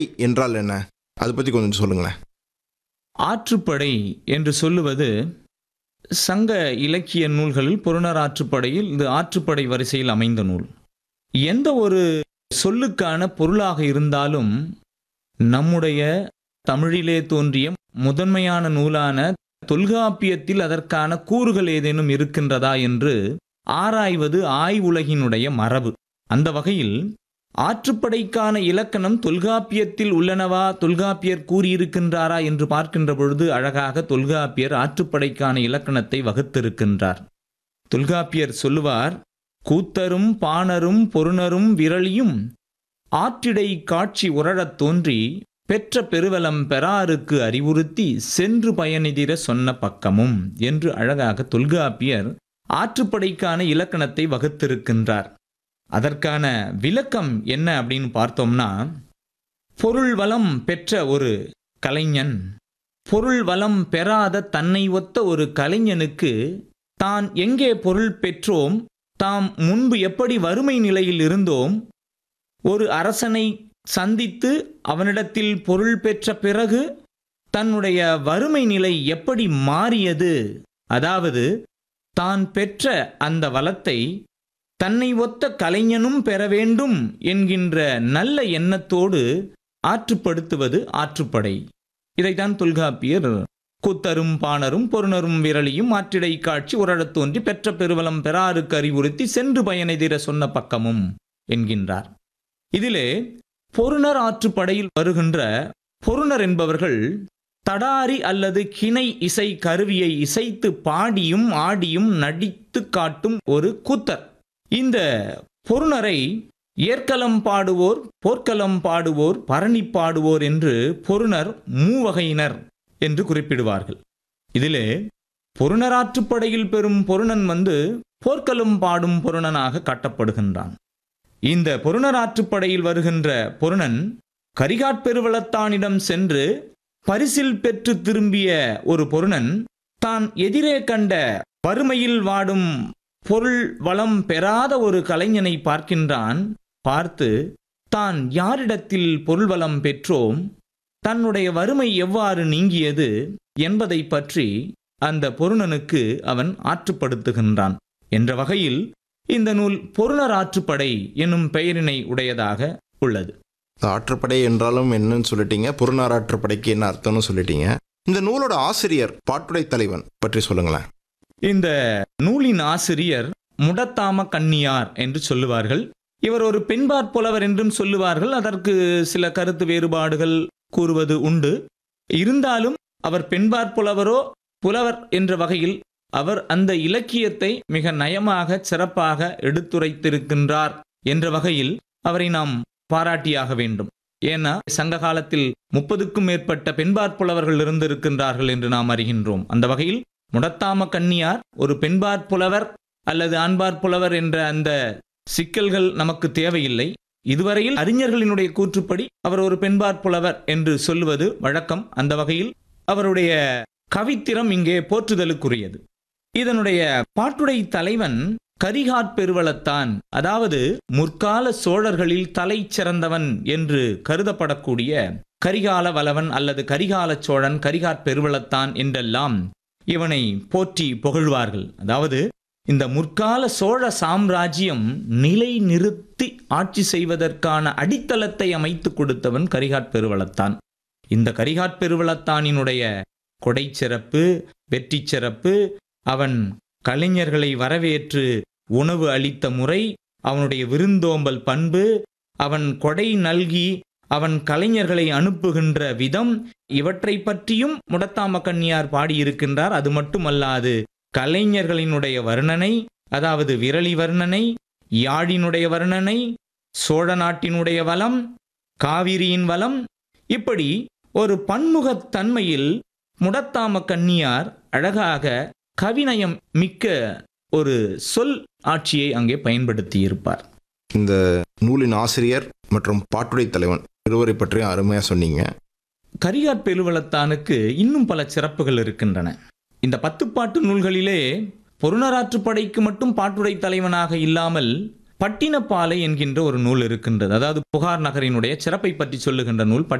என்றால் என்ன அதை பற்றி கொஞ்சம் சொல்லுங்களேன் ஆற்றுப்படை என்று சொல்லுவது சங்க இலக்கிய நூல்களில் புறநர் ஆற்றுப்படையில் இது ஆற்றுப்படை வரிசையில் அமைந்த நூல் எந்த ஒரு சொல்லுக்கான பொருளாக இருந்தாலும் நம்முடைய தமிழிலே தோன்றிய முதன்மையான நூலான தொல்காப்பியத்தில் அதற்கான கூறுகள் ஏதேனும் இருக்கின்றதா என்று ஆராய்வது ஆய்வுலகினுடைய மரபு அந்த வகையில் ஆற்றுப்படைக்கான இலக்கணம் தொல்காப்பியத்தில் உள்ளனவா தொல்காப்பியர் கூறியிருக்கின்றாரா என்று பார்க்கின்ற பொழுது அழகாக தொல்காப்பியர் ஆற்றுப்படைக்கான இலக்கணத்தை வகுத்திருக்கின்றார் தொல்காப்பியர் சொல்லுவார் கூத்தரும் பாணரும் பொருணரும் விரலியும் ஆற்றிடை காட்சி உரழத் தோன்றி பெற்ற பெருவலம் பெறாருக்கு அறிவுறுத்தி சென்று பயனிதிர சொன்ன பக்கமும் என்று அழகாக தொல்காப்பியர் ஆற்றுப்படைக்கான இலக்கணத்தை வகுத்திருக்கின்றார் அதற்கான விளக்கம் என்ன அப்படின்னு பார்த்தோம்னா பொருள் வளம் பெற்ற ஒரு கலைஞன் பொருள் வளம் பெறாத தன்னை ஒத்த ஒரு கலைஞனுக்கு தான் எங்கே பொருள் பெற்றோம் தாம் முன்பு எப்படி வறுமை நிலையில் இருந்தோம் ஒரு அரசனை சந்தித்து அவனிடத்தில் பொருள் பெற்ற பிறகு தன்னுடைய வறுமை நிலை எப்படி மாறியது அதாவது தான் பெற்ற அந்த வளத்தை தன்னை ஒத்த கலைஞனும் பெற வேண்டும் என்கின்ற நல்ல எண்ணத்தோடு ஆற்றுப்படுத்துவது ஆற்றுப்படை இதைத்தான் தொல்காப்பியர் கூத்தரும் பாணரும் பொருணரும் விரலியும் ஆற்றிடை காட்சி உரடத் தோன்றி பெற்ற பெருவலம் பெறாருக்கு அறிவுறுத்தி சென்று பயனெதிர சொன்ன பக்கமும் என்கின்றார் இதிலே பொருணர் ஆற்றுப்படையில் வருகின்ற பொருணர் என்பவர்கள் தடாரி அல்லது கிணை இசை கருவியை இசைத்து பாடியும் ஆடியும் நடித்து காட்டும் ஒரு கூத்தர் இந்த பொருணரை ஏற்களம் பாடுவோர் போர்க்களம் பாடுவோர் பரணி பாடுவோர் என்று பொருணர் மூவகையினர் என்று குறிப்பிடுவார்கள் இதிலே பொருணராற்றுப்படையில் பெறும் பொருணன் வந்து போர்க்களம் பாடும் பொருணனாக காட்டப்படுகின்றான் இந்த பொருணராற்றுப்படையில் வருகின்ற பொருணன் கரிகாட்பெருவளத்தானிடம் சென்று பரிசில் பெற்று திரும்பிய ஒரு பொருணன் தான் எதிரே கண்ட வறுமையில் வாடும் பொருள் வளம் பெறாத ஒரு கலைஞனை பார்க்கின்றான் பார்த்து தான் யாரிடத்தில் பொருள் வளம் பெற்றோம் தன்னுடைய வறுமை எவ்வாறு நீங்கியது என்பதை பற்றி அந்த பொருணனுக்கு அவன் ஆற்றுப்படுத்துகின்றான் என்ற வகையில் இந்த நூல் பொருணர் ஆற்றுப்படை என்னும் பெயரினை உடையதாக உள்ளது இந்த ஆற்றுப்படை என்றாலும் என்னன்னு சொல்லிட்டீங்க புறநார் ஆற்றுப்படைக்கு என்ன அர்த்தம்னு சொல்லிட்டீங்க இந்த நூலோட ஆசிரியர் பாட்டுடை தலைவன் பற்றி சொல்லுங்களேன் இந்த நூலின் ஆசிரியர் முடத்தாம கன்னியார் என்று சொல்லுவார்கள் இவர் ஒரு பெண்பாற் புலவர் என்றும் சொல்லுவார்கள் அதற்கு சில கருத்து வேறுபாடுகள் கூறுவது உண்டு இருந்தாலும் அவர் பெண்பாற் புலவரோ புலவர் என்ற வகையில் அவர் அந்த இலக்கியத்தை மிக நயமாக சிறப்பாக எடுத்துரைத்திருக்கின்றார் என்ற வகையில் அவரை நாம் பாராட்டியாக வேண்டும் ஏன்னா சங்க காலத்தில் முப்பதுக்கும் மேற்பட்ட பெண்பாற் புலவர்கள் இருந்திருக்கின்றார்கள் என்று நாம் அறிகின்றோம் அந்த வகையில் முடத்தாம கன்னியார் ஒரு பெண்பாற் புலவர் அல்லது ஆண்பாற் புலவர் என்ற அந்த சிக்கல்கள் நமக்கு தேவையில்லை இதுவரையில் அறிஞர்களினுடைய கூற்றுப்படி அவர் ஒரு பெண்பாற் புலவர் என்று சொல்லுவது வழக்கம் அந்த வகையில் அவருடைய கவித்திறம் இங்கே போற்றுதலுக்குரியது இதனுடைய பாட்டுடை தலைவன் கரிகாட் பெருவளத்தான் அதாவது முற்கால சோழர்களில் தலை சிறந்தவன் என்று கருதப்படக்கூடிய கரிகால வலவன் அல்லது கரிகால சோழன் கரிகாட் பெருவளத்தான் என்றெல்லாம் இவனை போற்றி புகழ்வார்கள் அதாவது இந்த முற்கால சோழ சாம்ராஜ்யம் நிலை நிறுத்தி ஆட்சி செய்வதற்கான அடித்தளத்தை அமைத்து கொடுத்தவன் கரிகாட் பெருவளத்தான் இந்த கரிகாட் பெருவளத்தானினுடைய கொடை சிறப்பு வெற்றி சிறப்பு அவன் கலைஞர்களை வரவேற்று உணவு அளித்த முறை அவனுடைய விருந்தோம்பல் பண்பு அவன் கொடை நல்கி அவன் கலைஞர்களை அனுப்புகின்ற விதம் இவற்றை பற்றியும் முடத்தாம கன்னியார் பாடியிருக்கின்றார் அது மட்டுமல்லாது கலைஞர்களினுடைய வர்ணனை அதாவது விரலி வர்ணனை யாழினுடைய வர்ணனை சோழ நாட்டினுடைய வளம் காவிரியின் வளம் இப்படி ஒரு பன்முகத்தன்மையில் முடத்தாம கன்னியார் அழகாக கவிநயம் மிக்க ஒரு சொல் ஆட்சியை அங்கே பயன்படுத்தியிருப்பார் இந்த நூலின் ஆசிரியர் மற்றும் பாட்டுடை தலைவன் இருவரை பற்றியும் அருமையாக சொன்னீங்க கரிகாட் பெருவளத்தானுக்கு இன்னும் பல சிறப்புகள் இருக்கின்றன இந்த பத்துப்பாட்டு நூல்களிலே பொருணராற்றுப்படைக்கு மட்டும் பாட்டுடை தலைவனாக இல்லாமல் பட்டினப்பாலை என்கின்ற ஒரு நூல் இருக்கின்றது அதாவது புகார் நகரினுடைய சிறப்பை பற்றி சொல்லுகின்ற நூல்